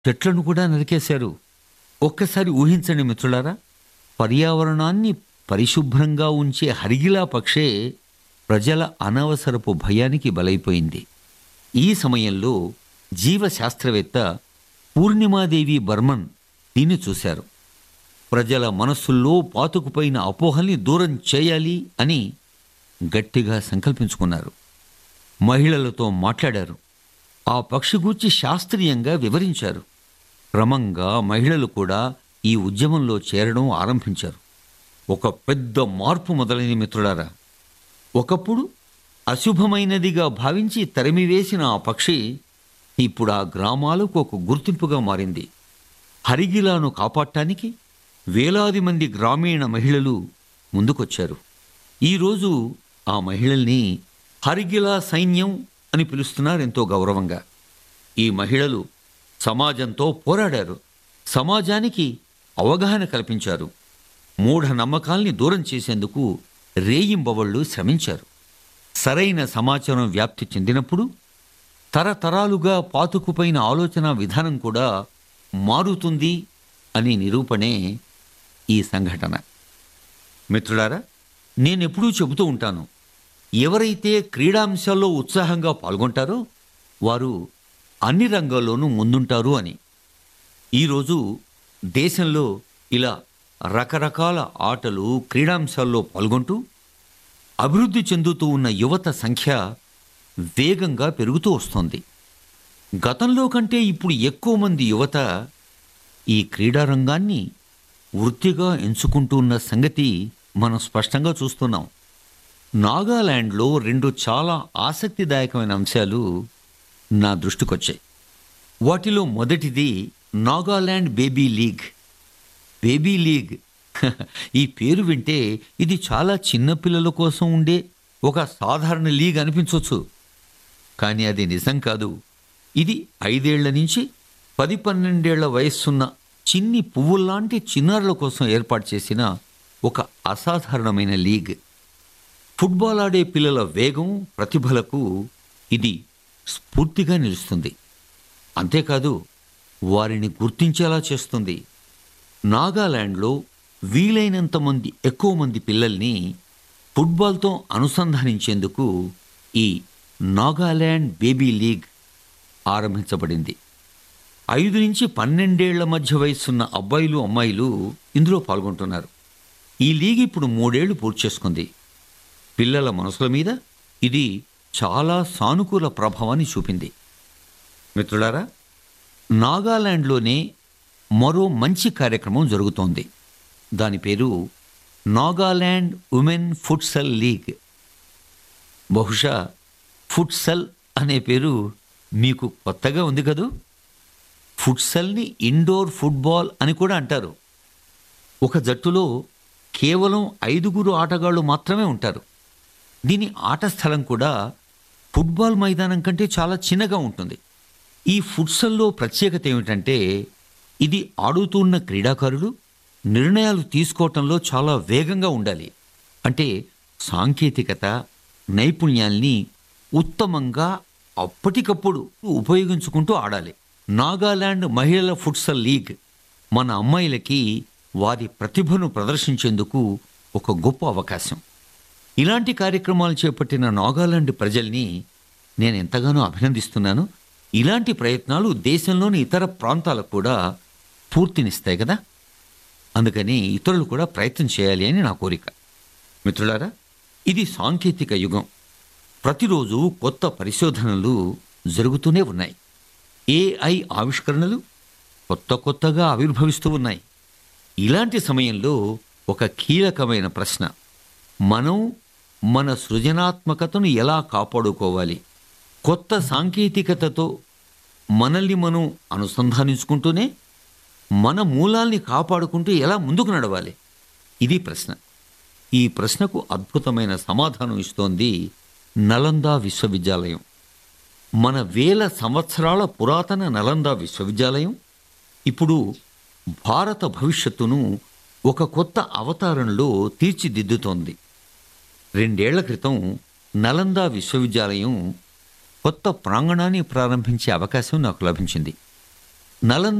చెట్లను కూడా నరికేశారు ఒక్కసారి ఊహించండి మిత్రులారా పర్యావరణాన్ని పరిశుభ్రంగా ఉంచే హరిగిలా పక్షే ప్రజల అనవసరపు భయానికి బలైపోయింది ఈ సమయంలో జీవశాస్త్రవేత్త పూర్ణిమాదేవి బర్మన్ దీన్ని చూశారు ప్రజల మనస్సుల్లో పాతుకుపోయిన అపోహల్ని దూరం చేయాలి అని గట్టిగా సంకల్పించుకున్నారు మహిళలతో మాట్లాడారు ఆ పక్షి గూర్చి శాస్త్రీయంగా వివరించారు క్రమంగా మహిళలు కూడా ఈ ఉద్యమంలో చేరడం ఆరంభించారు ఒక పెద్ద మార్పు మొదలైన మిత్రులారా ఒకప్పుడు అశుభమైనదిగా భావించి తరిమివేసిన ఆ పక్షి ఇప్పుడు ఆ గ్రామాలకు ఒక గుర్తింపుగా మారింది హరిగిలాను కాపాడటానికి వేలాది మంది గ్రామీణ మహిళలు ముందుకొచ్చారు ఈరోజు ఆ మహిళల్ని హరిగిలా సైన్యం అని పిలుస్తున్నారు ఎంతో గౌరవంగా ఈ మహిళలు సమాజంతో పోరాడారు సమాజానికి అవగాహన కల్పించారు మూఢ నమ్మకాల్ని దూరం చేసేందుకు రేయింబవళ్ళు శ్రమించారు సరైన సమాచారం వ్యాప్తి చెందినప్పుడు తరతరాలుగా పాతుకుపోయిన ఆలోచన విధానం కూడా మారుతుంది అని నిరూపణే ఈ సంఘటన మిత్రులారా నేనెప్పుడూ చెబుతూ ఉంటాను ఎవరైతే క్రీడాంశాల్లో ఉత్సాహంగా పాల్గొంటారో వారు అన్ని రంగాల్లోనూ ముందుంటారు అని ఈరోజు దేశంలో ఇలా రకరకాల ఆటలు క్రీడాంశాల్లో పాల్గొంటూ అభివృద్ధి చెందుతూ ఉన్న యువత సంఖ్య వేగంగా పెరుగుతూ వస్తోంది గతంలో కంటే ఇప్పుడు ఎక్కువ మంది యువత ఈ క్రీడా రంగాన్ని వృత్తిగా ఎంచుకుంటూ ఉన్న సంగతి మనం స్పష్టంగా చూస్తున్నాం నాగాలాండ్లో రెండు చాలా ఆసక్తిదాయకమైన అంశాలు నా దృష్టికొచ్చాయి వాటిలో మొదటిది Nagaland baby league baby league ఈ పేరు వింటే ఇది చాలా చిన్న పిల్లల కోసం ఉండే ఒక సాధారణ లీగ్ అనిపించవచ్చు కానీ అది నిజం కాదు ఇది ఐదేళ్ల నుంచి పది పన్నెండేళ్ల వయస్సున్న చిన్ని పువ్వుల్లాంటి చిన్నారుల కోసం ఏర్పాటు చేసిన ఒక అసాధారణమైన లీగ్ ఫుట్బాల్ ఆడే పిల్లల వేగం ప్రతిభలకు ఇది స్ఫూర్తిగా నిలుస్తుంది అంతేకాదు వారిని గుర్తించేలా చేస్తుంది నాగాలాండ్లో వీలైనంత మంది ఎక్కువ మంది పిల్లల్ని ఫుట్బాల్తో అనుసంధానించేందుకు ఈ నాగాలాండ్ బేబీ లీగ్ ఆరంభించబడింది ఐదు నుంచి పన్నెండేళ్ల మధ్య వయసున్న అబ్బాయిలు అమ్మాయిలు ఇందులో పాల్గొంటున్నారు ఈ లీగ్ ఇప్పుడు మూడేళ్లు పూర్తి చేసుకుంది పిల్లల మనసుల మీద ఇది చాలా సానుకూల ప్రభావాన్ని చూపింది మిత్రులారా నాగాలాండ్లోనే మరో మంచి కార్యక్రమం జరుగుతోంది దాని పేరు నాగాలాండ్ ఉమెన్ ఫుట్సల్ లీగ్ బహుశా ఫుట్సల్ అనే పేరు మీకు కొత్తగా ఉంది కదూ ఫుట్సల్ని ఇండోర్ ఫుట్బాల్ అని కూడా అంటారు ఒక జట్టులో కేవలం ఐదుగురు ఆటగాళ్ళు మాత్రమే ఉంటారు దీని ఆట స్థలం కూడా ఫుట్బాల్ మైదానం కంటే చాలా చిన్నగా ఉంటుంది ఈ ఫుట్సల్లో ప్రత్యేకత ఏమిటంటే ఇది ఆడుతున్న క్రీడాకారులు నిర్ణయాలు తీసుకోవటంలో చాలా వేగంగా ఉండాలి అంటే సాంకేతికత నైపుణ్యాల్ని ఉత్తమంగా అప్పటికప్పుడు ఉపయోగించుకుంటూ ఆడాలి నాగాలాండ్ మహిళల ఫుట్సల్ లీగ్ మన అమ్మాయిలకి వారి ప్రతిభను ప్రదర్శించేందుకు ఒక గొప్ప అవకాశం ఇలాంటి కార్యక్రమాలు చేపట్టిన నాగాలాండ్ ప్రజల్ని నేను ఎంతగానో అభినందిస్తున్నాను ఇలాంటి ప్రయత్నాలు దేశంలోని ఇతర ప్రాంతాలకు కూడా పూర్తినిస్తాయి కదా అందుకని ఇతరులు కూడా ప్రయత్నం చేయాలి అని నా కోరిక మిత్రులారా ఇది సాంకేతిక యుగం ప్రతిరోజు కొత్త పరిశోధనలు జరుగుతూనే ఉన్నాయి ఏఐ ఆవిష్కరణలు కొత్త కొత్తగా ఆవిర్భవిస్తూ ఉన్నాయి ఇలాంటి సమయంలో ఒక కీలకమైన ప్రశ్న మనం మన సృజనాత్మకతను ఎలా కాపాడుకోవాలి కొత్త సాంకేతికతతో మనల్ని మనం అనుసంధానించుకుంటూనే మన మూలాల్ని కాపాడుకుంటూ ఎలా ముందుకు నడవాలి ఇది ప్రశ్న ఈ ప్రశ్నకు అద్భుతమైన సమాధానం ఇస్తోంది నలందా విశ్వవిద్యాలయం మన వేల సంవత్సరాల పురాతన నలందా విశ్వవిద్యాలయం ఇప్పుడు భారత భవిష్యత్తును ఒక కొత్త అవతారంలో తీర్చిదిద్దుతోంది రెండేళ్ల క్రితం నలందా విశ్వవిద్యాలయం కొత్త ప్రాంగణాన్ని ప్రారంభించే అవకాశం నాకు లభించింది నలంద